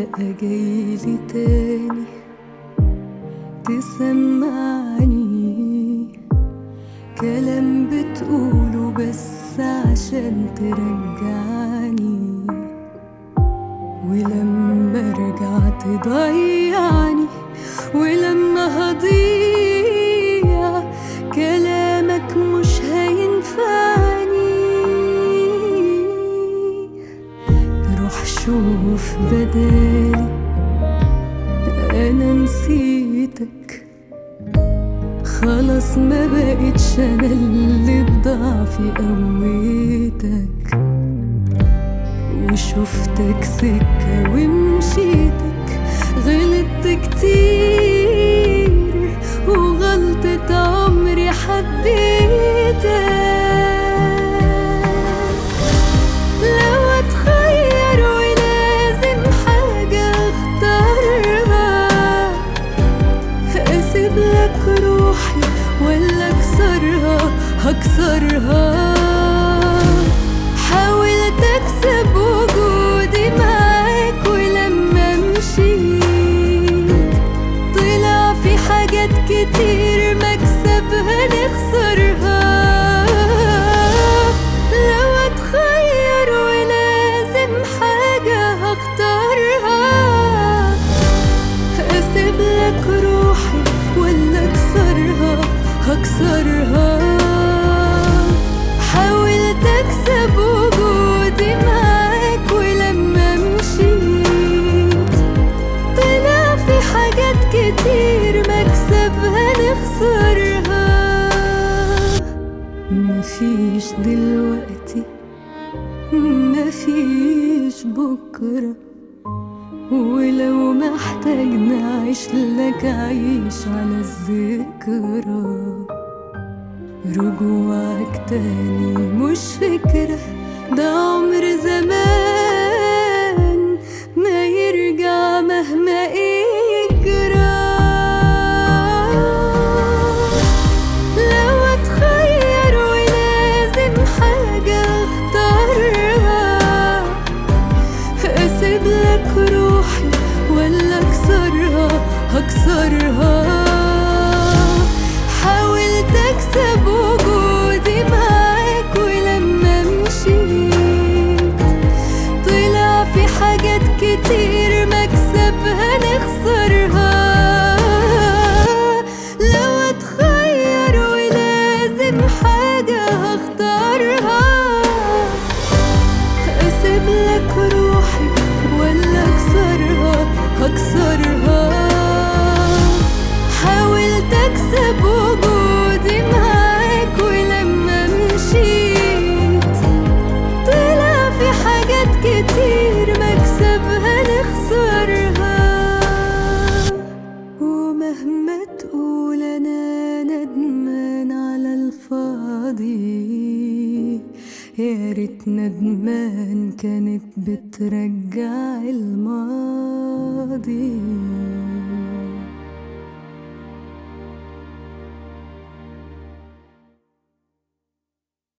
بقى جايلي تاني تسمعني كلام بتقوله بس عشان ترجعني ولما ارجع تضيعني ولما هضيع كلامك مش هينفعني روح شوف بدالي انا نسيتك خلاص ما بقتش انا اللي بضعفي قويتك وشفتك سكة ومشيتك غلطت كتير وغلطة عمري حبيتك لو اتخير ولازم حاجة اختارها اسيب لك روحي ولا اكسرها هكسرها حاولت اكسب وجودي معاك ولما مشيت طلع في حاجات كتير مكسبها نخسرها لو اتخير ولازم حاجة هختارها اسيب لك روحي ولا اكسرها هكسرها حاولت اكسب وجودي معاك ولما مشيت طلع في حاجات كتير مكسبها نخسرها مفيش دلوقتي مفيش بكره ولو محتاج نعيش لك عيش على الذكرى رجوعك تاني مش فكرة ده عمر زمان ما يرجع مهما يجرى لو اتخير ولازم حاجة اختارها اسيب لك روحي ولا اكسرها هكسرها حاولت اكسب وجودي معاك ولما مشيت طلع في حاجات كتير مكسبها نخسرها لو اتخير ولازم حاجة هختارها اسيب لك روحي ولا اكسرها هكسرها حاولت اكسب وجودي معاك ولما مشيت طلع في حاجات كتير مكسبها نخسرها ومهما تقول انا ندمان على الفاضي يا ريت ندمان كانت بترجع الماضي